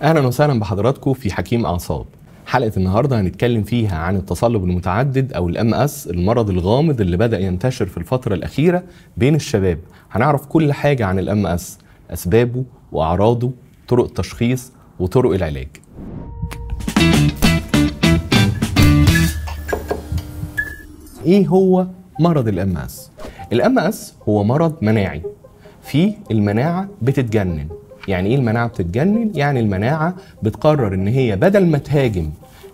اهلا وسهلا بحضراتكم في حكيم اعصاب حلقه النهارده هنتكلم فيها عن التصلب المتعدد او الام اس المرض الغامض اللي بدا ينتشر في الفتره الاخيره بين الشباب هنعرف كل حاجه عن الام اس اسبابه واعراضه طرق التشخيص وطرق العلاج ايه هو مرض الام اس الام اس هو مرض مناعي فيه المناعه بتتجنن يعني ايه المناعه بتتجنن يعني المناعه بتقرر ان هي بدل ما تهاجم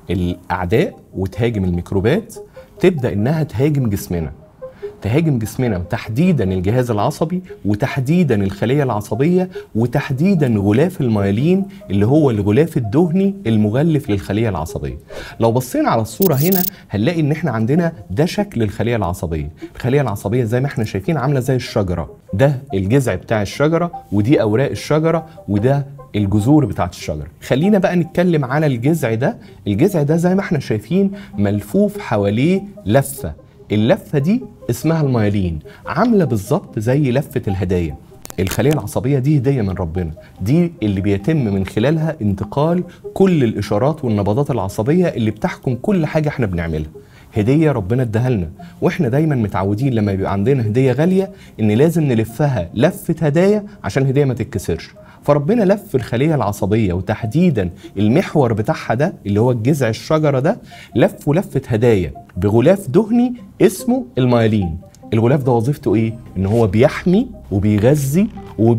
الاعداء وتهاجم الميكروبات تبدا انها تهاجم جسمنا تهاجم جسمنا وتحديدا الجهاز العصبي وتحديدا الخليه العصبيه وتحديدا غلاف الميالين اللي هو الغلاف الدهني المغلف للخليه العصبيه. لو بصينا على الصوره هنا هنلاقي ان احنا عندنا ده شكل الخليه العصبيه، الخليه العصبيه زي ما احنا شايفين عامله زي الشجره، ده الجذع بتاع الشجره ودي اوراق الشجره وده الجذور بتاعت الشجره خلينا بقى نتكلم على الجذع ده الجذع ده زي ما احنا شايفين ملفوف حواليه لفه اللفه دي اسمها الميالين عامله بالظبط زي لفه الهدايا الخليه العصبيه دي هديه من ربنا دي اللي بيتم من خلالها انتقال كل الاشارات والنبضات العصبيه اللي بتحكم كل حاجه احنا بنعملها هديه ربنا اداها لنا واحنا دايما متعودين لما يبقى عندنا هديه غاليه ان لازم نلفها لفه هدايا عشان هديه ما تتكسرش فربنا لف الخليه العصبيه وتحديدا المحور بتاعها ده اللي هو الجذع الشجره ده لفه لفه هدايا بغلاف دهني اسمه الميالين الغلاف ده وظيفته ايه ان هو بيحمي وبيغذي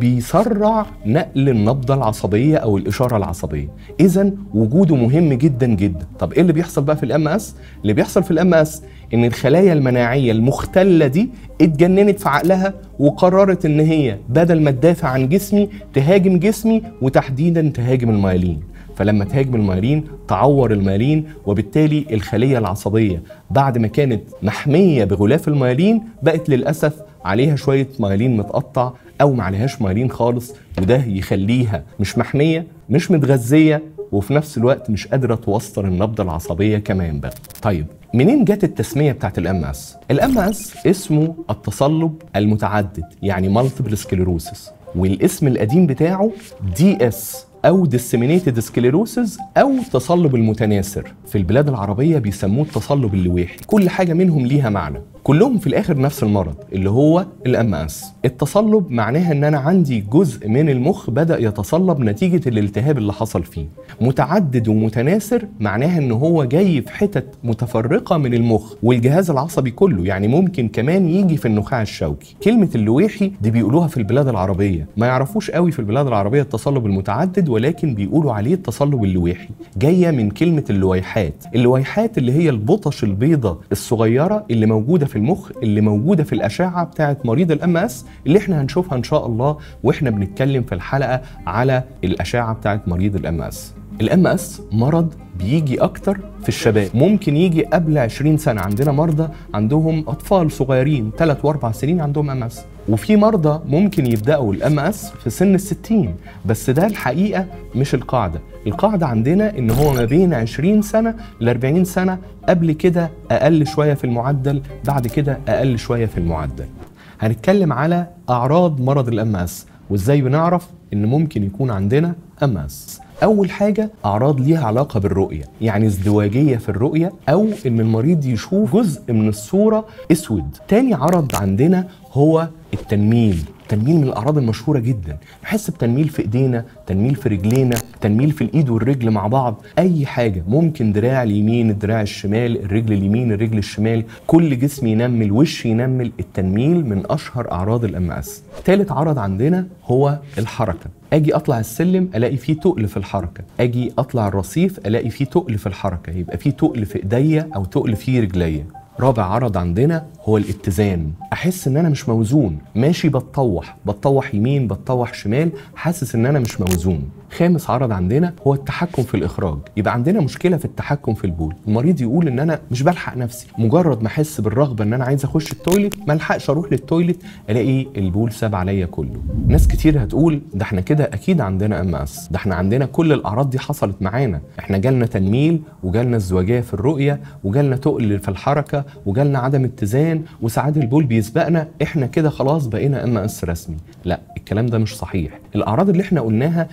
وبيسرع نقل النبضه العصبيه او الاشاره العصبيه اذا وجوده مهم جدا جدا طب ايه اللي بيحصل بقى في الام اس اللي بيحصل في الام اس ان الخلايا المناعيه المختله دي اتجننت في عقلها وقررت ان هي بدل ما تدافع عن جسمي تهاجم جسمي وتحديدا تهاجم الميالين فلما تهاجم الميالين تعور الميالين وبالتالي الخليه العصبيه بعد ما كانت محميه بغلاف الميالين بقت للاسف عليها شويه ميالين متقطع او ما عليهاش ميالين خالص وده يخليها مش محميه مش متغذيه وفي نفس الوقت مش قادره توصل النبضه العصبيه كمان بقى طيب منين جت التسميه بتاعت الام اس الام اس اسمه التصلب المتعدد يعني مالتيبل سكليروسس والاسم القديم بتاعه دي اس او disseminated sclerosis او تصلب المتناثر في البلاد العربيه بيسموه التصلب اللويحي كل حاجه منهم ليها معنى كلهم في الاخر نفس المرض اللي هو الام اس التصلب معناها ان انا عندي جزء من المخ بدا يتصلب نتيجه الالتهاب اللي حصل فيه متعدد ومتناثر معناها ان هو جاي في حتت متفرقه من المخ والجهاز العصبي كله يعني ممكن كمان يجي في النخاع الشوكي كلمه اللويحي دي بيقولوها في البلاد العربيه ما يعرفوش قوي في البلاد العربيه التصلب المتعدد ولكن بيقولوا عليه التصلب اللويحي جايه من كلمه اللويحات اللويحات اللي هي البطش البيضة الصغيره اللي موجوده في المخ اللي موجوده في الاشعه بتاعه مريض الام اس اللي احنا هنشوفها ان شاء الله واحنا بنتكلم في الحلقه على الاشعه بتاعه مريض الام اس الام اس مرض بيجي اكتر في الشباب ممكن يجي قبل 20 سنه عندنا مرضى عندهم اطفال صغيرين 3 و4 سنين عندهم ام اس وفي مرضى ممكن يبداوا الام اس في سن الستين بس ده الحقيقه مش القاعده القاعده عندنا ان هو ما بين 20 سنه ل 40 سنه قبل كده اقل شويه في المعدل بعد كده اقل شويه في المعدل هنتكلم على اعراض مرض الام اس وازاي بنعرف ان ممكن يكون عندنا ام اس اول حاجه اعراض ليها علاقه بالرؤيه يعني ازدواجيه في الرؤيه او ان المريض يشوف جزء من الصوره اسود تاني عرض عندنا هو التنميل التنميل من الاعراض المشهوره جدا نحس بتنميل في ايدينا تنميل في رجلينا تنميل في الايد والرجل مع بعض اي حاجه ممكن دراع اليمين الدراع الشمال الرجل اليمين الرجل الشمال كل جسم ينمل وش ينمل التنميل من اشهر اعراض الام اس ثالث عرض عندنا هو الحركه اجي اطلع السلم الاقي فيه تقل في الحركه اجي اطلع الرصيف الاقي فيه تقل في الحركه يبقى فيه تقل في ايديا او تقل في رجليا رابع عرض عندنا هو الاتزان احس ان انا مش موزون ماشي بتطوح بتطوح يمين بتطوح شمال حاسس ان انا مش موزون خامس عرض عندنا هو التحكم في الاخراج يبقى عندنا مشكله في التحكم في البول المريض يقول ان انا مش بلحق نفسي مجرد ما احس بالرغبه ان انا عايز اخش التويليت ما الحقش اروح للتويليت الاقي البول ساب عليا كله ناس كتير هتقول ده احنا كده اكيد عندنا ام اس ده احنا عندنا كل الاعراض دي حصلت معانا احنا جالنا تنميل وجالنا ازدواجيه في الرؤيه وجالنا تقل في الحركه وجالنا عدم اتزان وساعات البول بيسبقنا احنا كده خلاص بقينا ام اس رسمي لا الكلام ده مش صحيح الاعراض اللي احنا قلناها هي فعلا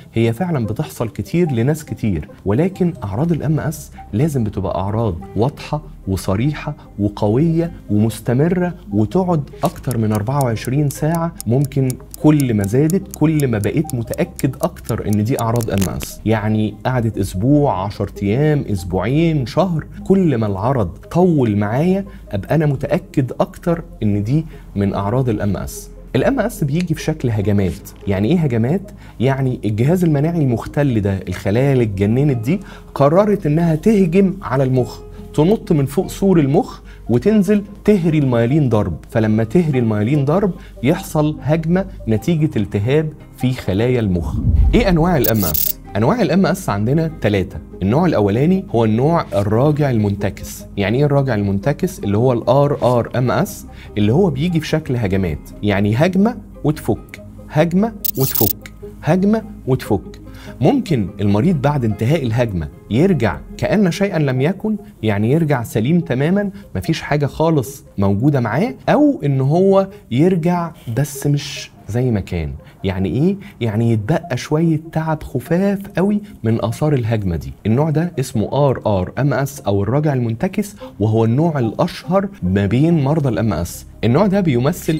فعلا بتحصل كتير لناس كتير ولكن اعراض الام اس لازم بتبقى اعراض واضحه وصريحه وقويه ومستمره وتقعد اكتر من 24 ساعه ممكن كل ما زادت كل ما بقيت متاكد اكتر ان دي اعراض ام اس يعني قعدت اسبوع 10 ايام اسبوعين شهر كل ما العرض طول معايا ابقى انا متاكد اكتر ان دي من اعراض الام اس الام اس بيجي في شكل هجمات يعني ايه هجمات يعني الجهاز المناعي المختل ده الخلايا اللي اتجننت دي قررت انها تهجم على المخ تنط من فوق سور المخ وتنزل تهري الميالين ضرب فلما تهري الميالين ضرب يحصل هجمه نتيجه التهاب في خلايا المخ ايه انواع الام اس انواع الام اس عندنا ثلاثه النوع الاولاني هو النوع الراجع المنتكس يعني ايه الراجع المنتكس اللي هو الار ار ام اس اللي هو بيجي في شكل هجمات يعني هجمه وتفك هجمه وتفك هجمه وتفك ممكن المريض بعد انتهاء الهجمة يرجع كأن شيئا لم يكن يعني يرجع سليم تماما مفيش حاجة خالص موجودة معاه أو إن هو يرجع بس مش زي ما كان يعني ايه يعني يتبقى شويه تعب خفاف قوي من اثار الهجمه دي النوع ده اسمه ار ار ام اس او الراجع المنتكس وهو النوع الاشهر ما بين مرضى الام اس النوع ده بيمثل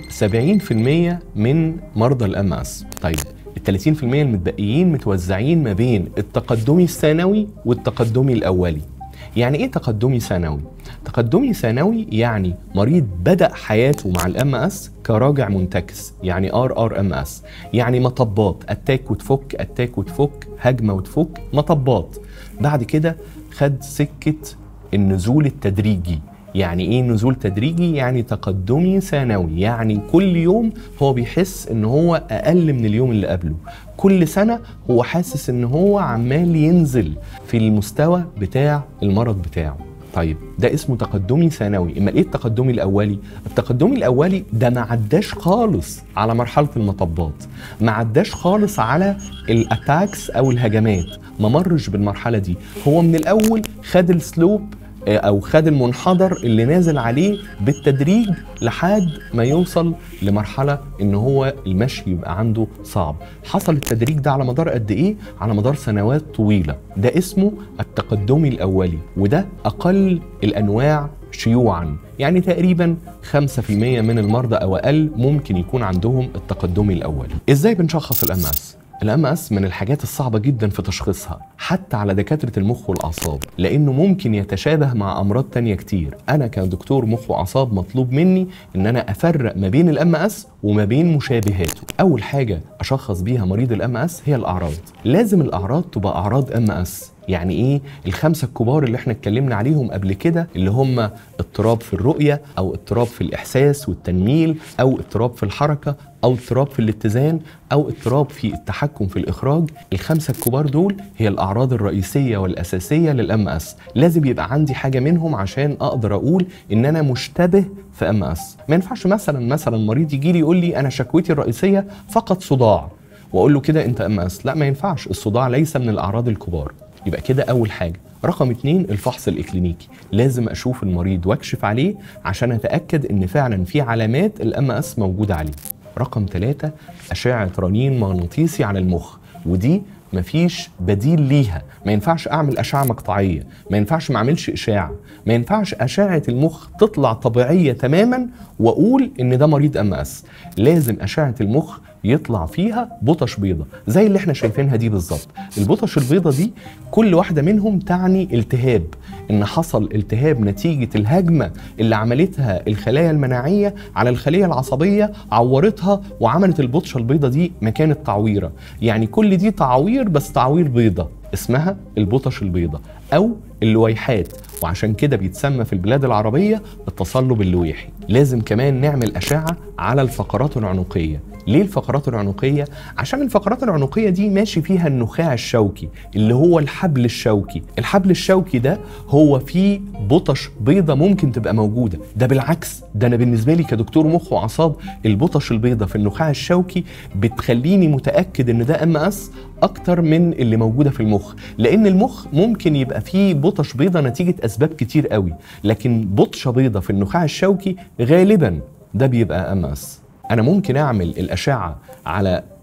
70% من مرضى الام اس طيب ال 30% المتبقيين متوزعين ما بين التقدمي الثانوي والتقدمي الاولي يعني ايه تقدمي ثانوي تقدمي ثانوي يعني مريض بدا حياته مع الام اس كراجع منتكس يعني ار ار ام اس يعني مطبات اتاك وتفك اتاك وتفك هجمه وتفك مطبات بعد كده خد سكه النزول التدريجي يعني ايه نزول تدريجي يعني تقدمي ثانوي يعني كل يوم هو بيحس ان هو اقل من اليوم اللي قبله كل سنه هو حاسس ان هو عمال ينزل في المستوى بتاع المرض بتاعه طيب ده اسمه تقدمي ثانوي اما ايه التقدمي الاولي التقدمي الاولي ده ما عداش خالص على مرحله المطبات ما عداش خالص على الاتاكس او الهجمات ما مرش بالمرحله دي هو من الاول خد السلوب او خد المنحدر اللي نازل عليه بالتدريج لحد ما يوصل لمرحله ان هو المشي يبقى عنده صعب حصل التدريج ده على مدار قد ايه على مدار سنوات طويله ده اسمه التقدمي الاولي وده اقل الانواع شيوعا يعني تقريبا 5% من المرضى او اقل ممكن يكون عندهم التقدمي الاولي ازاي بنشخص الام اس الام اس من الحاجات الصعبه جدا في تشخيصها حتى على دكاتره المخ والاعصاب لانه ممكن يتشابه مع امراض تانية كتير انا كدكتور مخ واعصاب مطلوب مني ان انا افرق ما بين الام اس وما بين مشابهاته اول حاجه اشخص بيها مريض الام اس هي الاعراض لازم الاعراض تبقى اعراض ام اس يعني ايه الخمسه الكبار اللي احنا اتكلمنا عليهم قبل كده اللي هم اضطراب في الرؤيه او اضطراب في الاحساس والتنميل او اضطراب في الحركه او اضطراب في الاتزان او اضطراب في التحكم في الاخراج الخمسه الكبار دول هي الاعراض الرئيسيه والاساسيه للام اس لازم يبقى عندي حاجه منهم عشان اقدر اقول ان انا مشتبه في ام اس ما ينفعش مثلا مثلا مريض يجي لي يقول لي انا شكوتي الرئيسيه فقط صداع واقول له كده انت ام اس لا ما ينفعش الصداع ليس من الاعراض الكبار يبقى كده اول حاجه رقم اتنين الفحص الاكلينيكي لازم اشوف المريض واكشف عليه عشان اتاكد ان فعلا في علامات الام اس موجوده عليه رقم ثلاثة أشعة رنين مغناطيسي على المخ ودي مفيش بديل ليها ما ينفعش اعمل اشعه مقطعيه ما ينفعش ما اعملش اشاعه ما ينفعش اشعه المخ تطلع طبيعيه تماما واقول ان ده مريض ام اس لازم اشعه المخ يطلع فيها بطش بيضة زي اللي احنا شايفينها دي بالظبط البطش البيضة دي كل واحدة منهم تعني التهاب ان حصل التهاب نتيجة الهجمة اللي عملتها الخلايا المناعية على الخلية العصبية عورتها وعملت البطشة البيضة دي مكان التعويرة يعني كل دي تعوير بس تعوير بيضة اسمها البطش البيضة او اللويحات وعشان كده بيتسمى في البلاد العربية التصلب اللويحي لازم كمان نعمل أشعة على الفقرات العنقية ليه الفقرات العنقية؟ عشان الفقرات العنقية دي ماشي فيها النخاع الشوكي اللي هو الحبل الشوكي الحبل الشوكي ده هو فيه بطش بيضة ممكن تبقى موجودة ده بالعكس ده أنا بالنسبة لي كدكتور مخ وأعصاب البطش البيضة في النخاع الشوكي بتخليني متأكد إن ده ام اس اكتر من اللي موجوده في المخ لان المخ ممكن يبقى فيه بطش بيضه نتيجه اسباب كتير قوي لكن بطشه بيضه في النخاع الشوكي غالبا ده بيبقى ام اس انا ممكن اعمل الاشعه على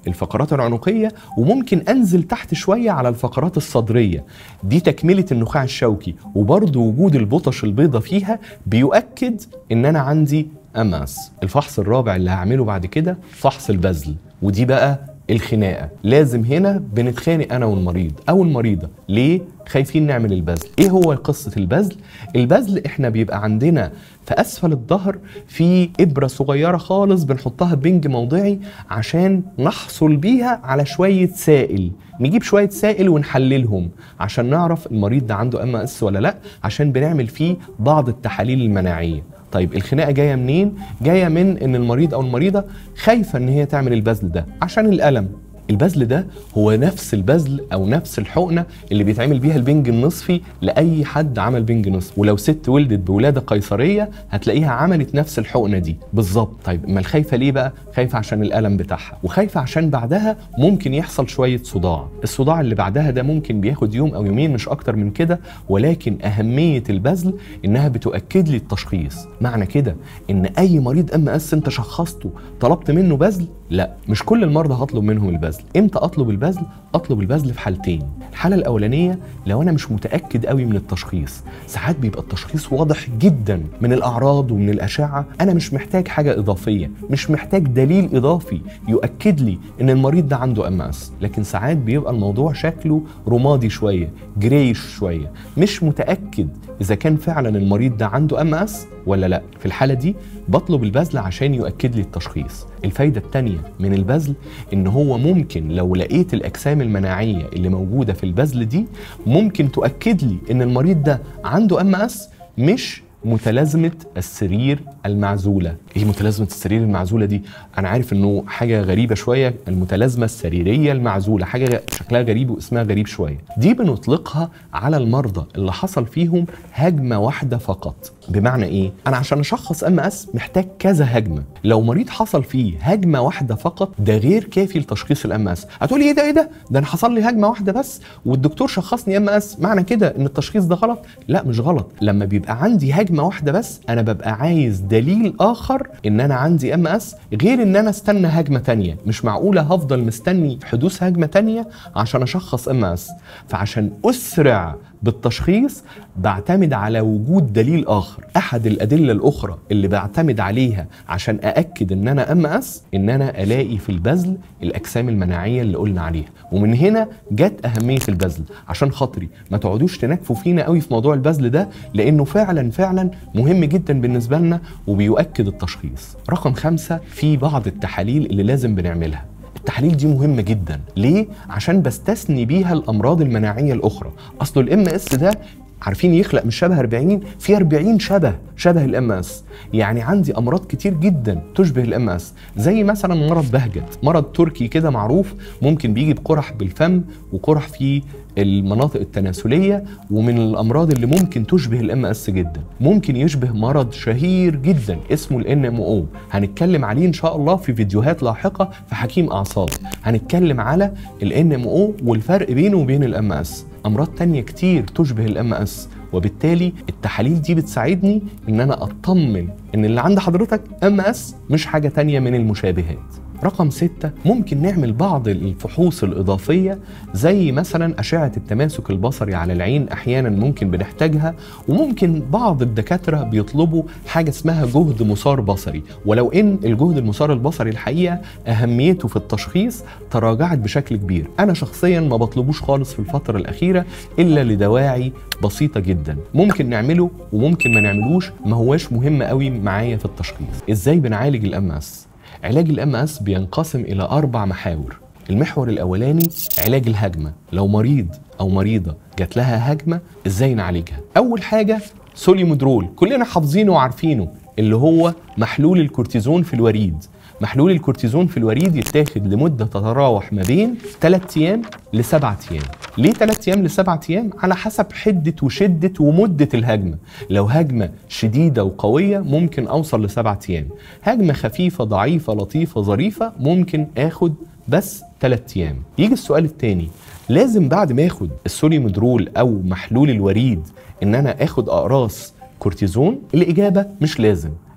الفقرات العنقيه وممكن انزل تحت شويه على الفقرات الصدريه دي تكمله النخاع الشوكي وبرضه وجود البطش البيضاء فيها بيؤكد ان انا عندي اماس الفحص الرابع اللي هعمله بعد كده فحص البذل ودي بقى الخناقه لازم هنا بنتخانق انا والمريض او المريضه ليه خايفين نعمل البذل ايه هو قصه البذل البذل احنا بيبقى عندنا في اسفل الظهر في ابره صغيره خالص بنحطها بنج موضعي عشان نحصل بيها على شويه سائل نجيب شويه سائل ونحللهم عشان نعرف المريض ده عنده ام اس ولا لا عشان بنعمل فيه بعض التحاليل المناعيه طيب الخناقه جايه منين جايه من ان المريض او المريضه خايفه ان هي تعمل البذل ده عشان الالم البذل ده هو نفس البذل او نفس الحقنه اللي بيتعمل بيها البنج النصفي لاي حد عمل بنج نصفي ولو ست ولدت بولاده قيصريه هتلاقيها عملت نفس الحقنه دي بالظبط طيب امال خايفه ليه بقى خايفه عشان الالم بتاعها وخايفه عشان بعدها ممكن يحصل شويه صداع الصداع اللي بعدها ده ممكن بياخد يوم او يومين مش اكتر من كده ولكن اهميه البذل انها بتؤكد لي التشخيص معنى كده ان اي مريض ام اس انت شخصته طلبت منه بذل لا مش كل المرضى هطلب منهم البذل امتى اطلب البذل اطلب البذل في حالتين الحاله الاولانيه لو انا مش متاكد قوي من التشخيص ساعات بيبقى التشخيص واضح جدا من الاعراض ومن الاشعه انا مش محتاج حاجه اضافيه مش محتاج دليل اضافي يؤكد لي ان المريض ده عنده ام اس لكن ساعات بيبقى الموضوع شكله رمادي شويه جريش شويه مش متاكد اذا كان فعلا المريض ده عنده ام اس ولا لا في الحاله دي بطلب البذل عشان يؤكد لي التشخيص الفايده الثانيه من البذل ان هو ممكن لو لقيت الاجسام المناعيه اللي موجوده في البذل دي ممكن تؤكد لي ان المريض ده عنده ام اس مش متلازمة السرير المعزولة ايه متلازمة السرير المعزولة دي انا عارف انه حاجة غريبة شوية المتلازمة السريرية المعزولة حاجة شكلها غريب واسمها غريب شوية دي بنطلقها على المرضى اللي حصل فيهم هجمة واحدة فقط بمعنى ايه انا عشان اشخص ام اس محتاج كذا هجمة لو مريض حصل فيه هجمة واحدة فقط ده غير كافي لتشخيص الام اس هتقولي ايه ده ايه ده ده انا حصل لي هجمة واحدة بس والدكتور شخصني ام اس معنى كده ان التشخيص ده غلط لا مش غلط لما بيبقى عندي هجمة واحدة بس انا ببقى عايز دليل اخر ان انا عندي ام اس غير ان انا استنى هجمة تانية مش معقولة هفضل مستني حدوث هجمة تانية عشان اشخص ام اس فعشان اسرع بالتشخيص بعتمد على وجود دليل اخر احد الادله الاخرى اللي بعتمد عليها عشان ااكد ان انا ام اس ان انا الاقي في البذل الاجسام المناعيه اللي قلنا عليها ومن هنا جت اهميه البذل عشان خاطري ما تقعدوش تنكفوا فينا قوي في موضوع البذل ده لانه فعلا فعلا مهم جدا بالنسبه لنا وبيؤكد التشخيص رقم خمسة في بعض التحاليل اللي لازم بنعملها التحاليل دي مهمة جدا ليه؟ عشان بستثني بيها الأمراض المناعية الأخرى أصل الام اس ده عارفين يخلق مش شبه 40 في 40 شبه شبه الام اس يعني عندي امراض كتير جدا تشبه الام اس زي مثلا مرض بهجت مرض تركي كده معروف ممكن بيجي بقرح بالفم وقرح في المناطق التناسليه ومن الامراض اللي ممكن تشبه الام اس جدا ممكن يشبه مرض شهير جدا اسمه الان ام او هنتكلم عليه ان شاء الله في فيديوهات لاحقه في حكيم اعصاب هنتكلم على الان ام او والفرق بينه وبين الام اس امراض تانية كتير تشبه الام اس وبالتالي التحاليل دي بتساعدني ان انا اطمن ان اللي عند حضرتك ام اس مش حاجه تانية من المشابهات رقم ستة ممكن نعمل بعض الفحوص الإضافية زي مثلا أشعة التماسك البصري على العين أحيانا ممكن بنحتاجها وممكن بعض الدكاترة بيطلبوا حاجة اسمها جهد مسار بصري ولو إن الجهد المسار البصري الحقيقة أهميته في التشخيص تراجعت بشكل كبير أنا شخصيا ما بطلبوش خالص في الفترة الأخيرة إلا لدواعي بسيطة جدا ممكن نعمله وممكن ما نعملوش ما هواش مهم قوي معايا في التشخيص إزاي بنعالج الأم اس علاج الام اس بينقسم الى اربع محاور المحور الاولاني علاج الهجمه لو مريض او مريضه جات لها هجمه ازاي نعالجها اول حاجه سوليمودرول كلنا حافظينه وعارفينه اللي هو محلول الكورتيزون في الوريد محلول الكورتيزون في الوريد يتاخد لمده تتراوح ما بين 3 ايام لسبعة ايام ليه 3 ايام لسبعة ايام على حسب حده وشده ومده الهجمه لو هجمه شديده وقويه ممكن اوصل لسبعة ايام هجمه خفيفه ضعيفه لطيفه ظريفه ممكن اخد بس 3 ايام يجي السؤال الثاني لازم بعد ما اخد السوليمودرول او محلول الوريد ان انا اخد اقراص كورتيزون الاجابه مش لازم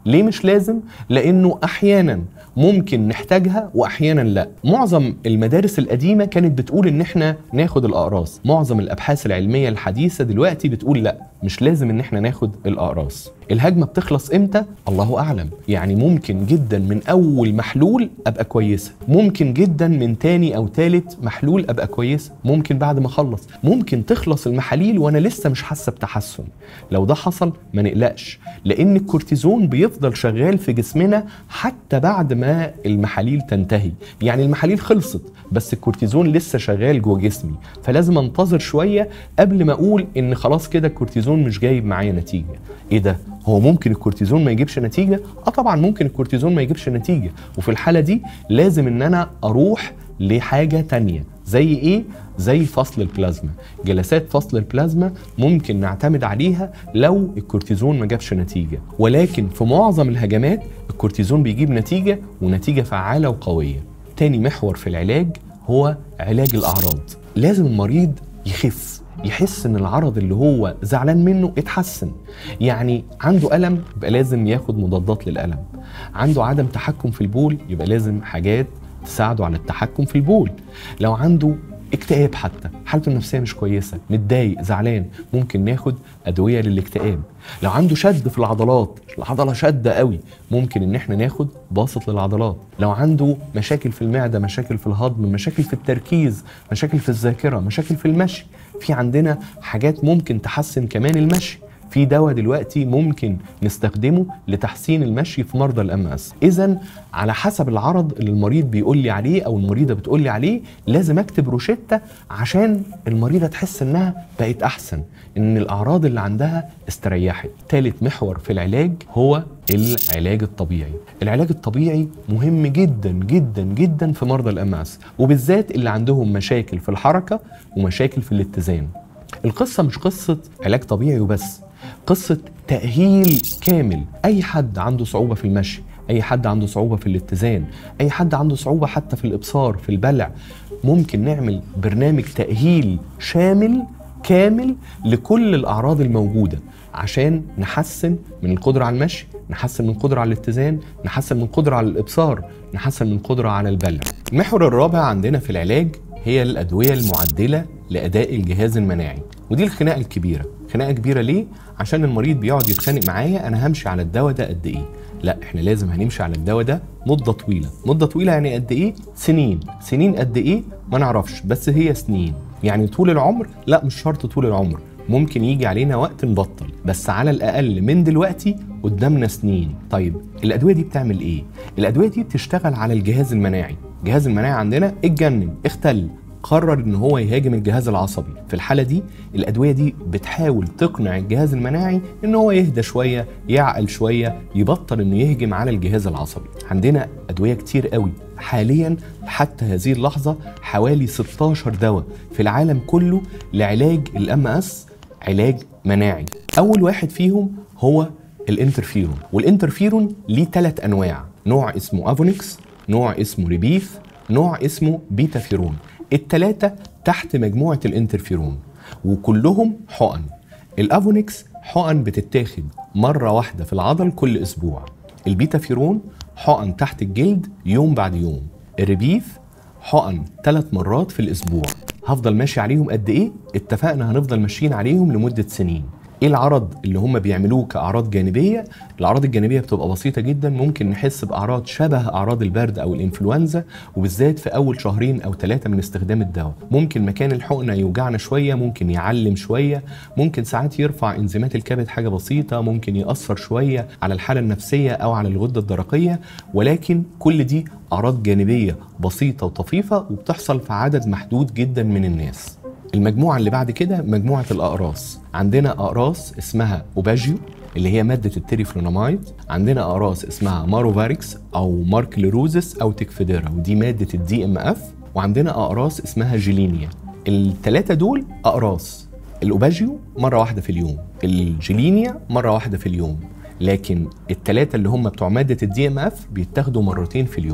ليه مش لازم لانه احيانا ممكن نحتاجها واحيانا لا معظم المدارس القديمه كانت بتقول ان احنا ناخد الاقراص معظم الابحاث العلميه الحديثه دلوقتي بتقول لا مش لازم ان احنا ناخد الاقراص الهجمه بتخلص امتى الله اعلم يعني ممكن جدا من اول محلول ابقى كويسه ممكن جدا من تاني او تالت محلول ابقى كويسه ممكن بعد ما اخلص ممكن تخلص المحاليل وانا لسه مش حاسه بتحسن لو ده حصل ما نقلقش لان الكورتيزون بيفضل شغال في جسمنا حتى بعد ما المحاليل تنتهي يعني المحاليل خلصت بس الكورتيزون لسه شغال جوه جسمي فلازم انتظر شويه قبل ما اقول ان خلاص كده الكورتيزون مش جايب معايا نتيجه ايه ده هو ممكن الكورتيزون ما يجيبش نتيجه اه طبعا ممكن الكورتيزون ما يجيبش نتيجه وفي الحاله دي لازم ان انا اروح لحاجه تانية زي ايه زي فصل البلازما جلسات فصل البلازما ممكن نعتمد عليها لو الكورتيزون ما جابش نتيجه ولكن في معظم الهجمات الكورتيزون بيجيب نتيجه ونتيجه فعاله وقويه تاني محور في العلاج هو علاج الاعراض لازم المريض يخف يحس ان العرض اللي هو زعلان منه اتحسن يعني عنده الم يبقى لازم ياخد مضادات للالم عنده عدم تحكم في البول يبقى لازم حاجات تساعده على التحكم في البول لو عنده اكتئاب حتى حالته النفسيه مش كويسه متضايق زعلان ممكن ناخد ادويه للاكتئاب لو عنده شد في العضلات العضله شاده قوي ممكن ان احنا ناخد باسط للعضلات لو عنده مشاكل في المعده مشاكل في الهضم مشاكل في التركيز مشاكل في الذاكره مشاكل في المشي في عندنا حاجات ممكن تحسن كمان المشي في دواء دلوقتي ممكن نستخدمه لتحسين المشي في مرضى الام اس اذا على حسب العرض اللي المريض بيقول لي عليه او المريضه بتقول لي عليه لازم اكتب روشته عشان المريضه تحس انها بقت احسن ان الاعراض اللي عندها استريحت ثالث محور في العلاج هو العلاج الطبيعي العلاج الطبيعي مهم جدا جدا جدا في مرضى الام اس وبالذات اللي عندهم مشاكل في الحركه ومشاكل في الاتزان القصه مش قصه علاج طبيعي وبس قصه تاهيل كامل اي حد عنده صعوبه في المشي اي حد عنده صعوبه في الاتزان اي حد عنده صعوبه حتى في الابصار في البلع ممكن نعمل برنامج تاهيل شامل كامل لكل الاعراض الموجوده عشان نحسن من القدره على المشي نحسن من القدره على الاتزان نحسن من القدره على الابصار نحسن من القدره على البلع المحور الرابع عندنا في العلاج هي الادويه المعدله لاداء الجهاز المناعي ودي الخناقه الكبيره خناقه كبيره ليه عشان المريض بيقعد يتخانق معايا انا همشي على الدواء ده قد ايه لا احنا لازم هنمشي على الدواء ده مده طويله مده طويله يعني قد ايه سنين سنين قد ايه ما نعرفش بس هي سنين يعني طول العمر لا مش شرط طول العمر ممكن يجي علينا وقت نبطل بس على الاقل من دلوقتي قدامنا سنين طيب الادويه دي بتعمل ايه الادويه دي بتشتغل على الجهاز المناعي الجهاز المناعي عندنا اتجنن اختل قرر ان هو يهاجم الجهاز العصبي في الحاله دي الادويه دي بتحاول تقنع الجهاز المناعي ان هو يهدى شويه يعقل شويه يبطل انه يهجم على الجهاز العصبي عندنا ادويه كتير قوي حاليا حتى هذه اللحظه حوالي 16 دواء في العالم كله لعلاج الام اس علاج مناعي اول واحد فيهم هو الانترفيرون والانترفيرون ليه ثلاث انواع نوع اسمه افونكس نوع اسمه ريبيف نوع اسمه بيتافيرون التلاتة تحت مجموعة الانترفيرون وكلهم حقن الافونكس حقن بتتاخد مرة واحدة في العضل كل أسبوع البيتافيرون حقن تحت الجلد يوم بعد يوم الريبيف حقن ثلاث مرات في الأسبوع هفضل ماشي عليهم قد إيه؟ اتفقنا هنفضل ماشيين عليهم لمدة سنين ايه العرض اللي هم بيعملوه كاعراض جانبيه الاعراض الجانبيه بتبقى بسيطه جدا ممكن نحس باعراض شبه اعراض البرد او الانفلونزا وبالذات في اول شهرين او ثلاثه من استخدام الدواء ممكن مكان الحقنه يوجعنا شويه ممكن يعلم شويه ممكن ساعات يرفع انزيمات الكبد حاجه بسيطه ممكن ياثر شويه على الحاله النفسيه او على الغده الدرقيه ولكن كل دي اعراض جانبيه بسيطه وطفيفه وبتحصل في عدد محدود جدا من الناس المجموعة اللي بعد كده مجموعة الأقراص عندنا أقراص اسمها أوباجيو اللي هي مادة التريفلونامايد عندنا أقراص اسمها ماروفاريكس أو ماركليروزس أو تكفيديرا ودي مادة الدي ام اف وعندنا أقراص اسمها جيلينيا الثلاثة دول أقراص الأوباجيو مرة واحدة في اليوم الجيلينيا مرة واحدة في اليوم لكن الثلاثة اللي هم بتوع مادة الدي ام اف بيتاخدوا مرتين في اليوم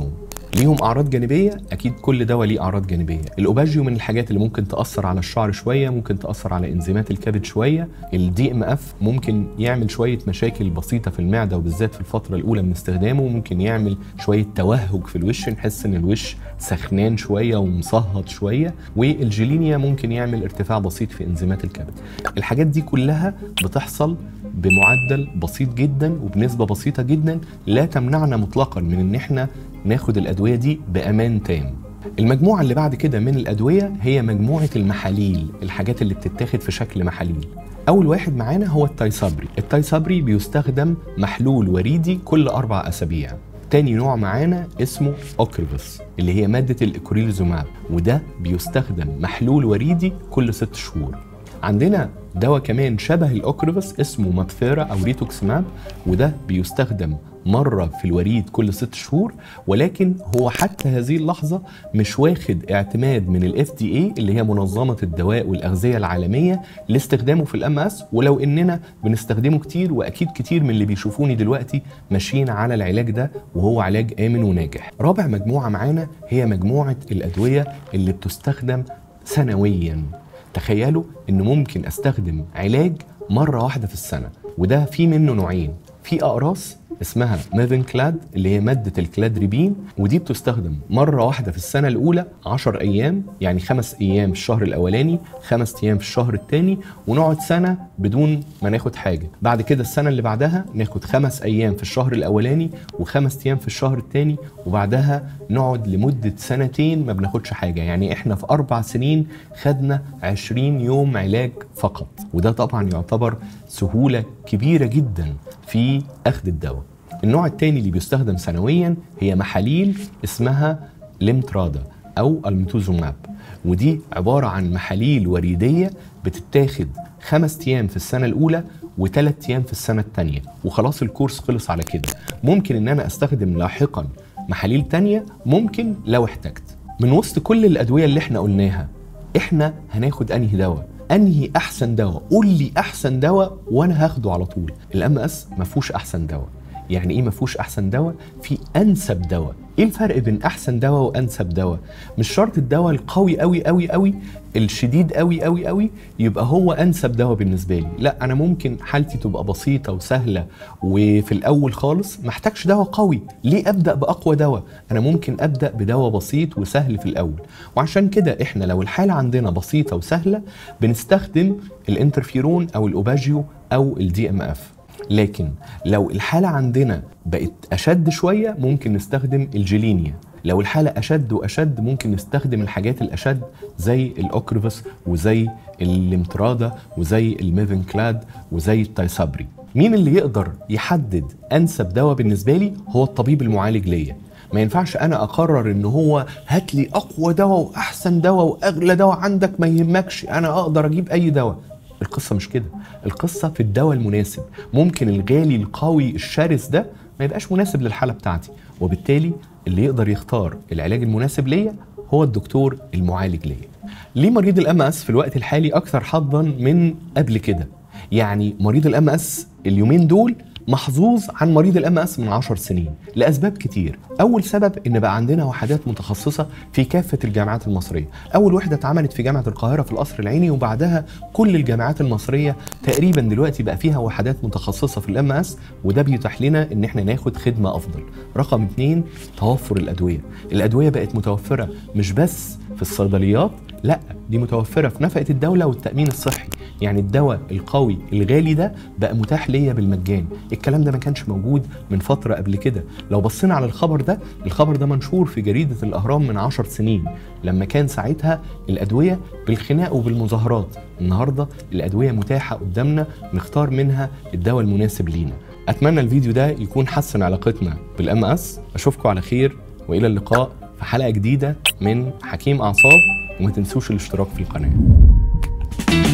ليهم اعراض جانبيه اكيد كل دواء ليه اعراض جانبيه الاوباجيو من الحاجات اللي ممكن تاثر على الشعر شويه ممكن تاثر على انزيمات الكبد شويه الدي ام اف ممكن يعمل شويه مشاكل بسيطه في المعده وبالذات في الفتره الاولى من استخدامه ممكن يعمل شويه توهج في الوش نحس ان الوش سخنان شويه ومصهد شويه والجيلينيا ممكن يعمل ارتفاع بسيط في انزيمات الكبد الحاجات دي كلها بتحصل بمعدل بسيط جدا وبنسبه بسيطه جدا لا تمنعنا مطلقا من ان احنا ناخد الادويه دي بامان تام المجموعه اللي بعد كده من الادويه هي مجموعه المحاليل الحاجات اللي بتتاخد في شكل محاليل اول واحد معانا هو التايسابري التايسابري بيستخدم محلول وريدي كل اربع اسابيع تاني نوع معانا اسمه اوكريفس اللي هي ماده الاكوريلزوماب وده بيستخدم محلول وريدي كل ست شهور عندنا دواء كمان شبه الاوكريفس اسمه ماتفيرا او ريتوكسماب وده بيستخدم مرة في الوريد كل ست شهور ولكن هو حتى هذه اللحظة مش واخد اعتماد من الاف دي اي اللي هي منظمة الدواء والأغذية العالمية لاستخدامه في الام اس ولو اننا بنستخدمه كتير واكيد كتير من اللي بيشوفوني دلوقتي ماشيين على العلاج ده وهو علاج آمن وناجح. رابع مجموعة معانا هي مجموعة الأدوية اللي بتستخدم سنويا تخيلوا ان ممكن استخدم علاج مره واحده في السنه وده في منه نوعين في اقراص اسمها ميفن كلاد اللي هي مادة الكلادريبين ودي بتستخدم مرة واحدة في السنة الأولى 10 أيام يعني خمس أيام في الشهر الأولاني خمس أيام في الشهر الثاني ونقعد سنة بدون ما ناخد حاجة بعد كده السنة اللي بعدها ناخد خمس أيام في الشهر الأولاني وخمس أيام في الشهر الثاني وبعدها نقعد لمدة سنتين ما بناخدش حاجة يعني إحنا في أربع سنين خدنا 20 يوم علاج فقط وده طبعا يعتبر سهولة كبيرة جدا في أخذ الدواء النوع الثاني اللي بيستخدم سنويا هي محاليل اسمها ليمترادا او الميتوزوماب ودي عباره عن محاليل وريديه بتتاخد خمس ايام في السنه الاولى وثلاث ايام في السنه الثانيه وخلاص الكورس خلص على كده ممكن ان انا استخدم لاحقا محاليل تانية ممكن لو احتجت من وسط كل الادويه اللي احنا قلناها احنا هناخد انهي دواء انهي احسن دواء قول لي احسن دواء وانا هاخده على طول الام اس ما فيهوش احسن دواء يعني ايه ما فيهوش احسن دواء في انسب دواء ايه الفرق بين احسن دواء وانسب دواء مش شرط الدواء القوي قوي قوي قوي الشديد قوي قوي قوي يبقى هو انسب دواء بالنسبه لي لا انا ممكن حالتي تبقى بسيطه وسهله وفي الاول خالص ما احتاجش دواء قوي ليه ابدا باقوى دواء انا ممكن ابدا بدواء بسيط وسهل في الاول وعشان كده احنا لو الحاله عندنا بسيطه وسهله بنستخدم الانترفيرون او الاوباجيو او الدي ام اف لكن لو الحالة عندنا بقت أشد شوية ممكن نستخدم الجيلينيا لو الحالة أشد وأشد ممكن نستخدم الحاجات الأشد زي الأوكريفس وزي الليمترادا وزي الميفن كلاد وزي التايسابري مين اللي يقدر يحدد أنسب دواء بالنسبة لي هو الطبيب المعالج ليا ما ينفعش انا اقرر ان هو هات لي اقوى دواء واحسن دواء واغلى دواء عندك ما يهمكش انا اقدر اجيب اي دواء القصة مش كده القصة في الدواء المناسب ممكن الغالي القوي الشرس ده ما يبقاش مناسب للحالة بتاعتي وبالتالي اللي يقدر يختار العلاج المناسب ليا هو الدكتور المعالج ليا ليه مريض الام اس في الوقت الحالي اكثر حظا من قبل كده يعني مريض الام اس اليومين دول محظوظ عن مريض الام اس من 10 سنين لاسباب كتير اول سبب ان بقى عندنا وحدات متخصصه في كافه الجامعات المصريه اول وحده اتعملت في جامعه القاهره في القصر العيني وبعدها كل الجامعات المصريه تقريبا دلوقتي بقى فيها وحدات متخصصه في الام اس وده بيتيح لنا ان احنا ناخد خدمه افضل رقم اتنين توفر الادويه الادويه بقت متوفره مش بس في الصيدليات لا دي متوفره في نفقه الدوله والتامين الصحي يعني الدواء القوي الغالي ده بقى متاح ليا بالمجان الكلام ده ما كانش موجود من فتره قبل كده لو بصينا على الخبر ده الخبر ده منشور في جريده الاهرام من عشر سنين لما كان ساعتها الادويه بالخناق وبالمظاهرات النهارده الادويه متاحه قدامنا نختار منها الدواء المناسب لينا اتمنى الفيديو ده يكون حسن علاقتنا بالام اس اشوفكم على خير والى اللقاء في حلقه جديده من حكيم اعصاب وما تنسوش الاشتراك في القناه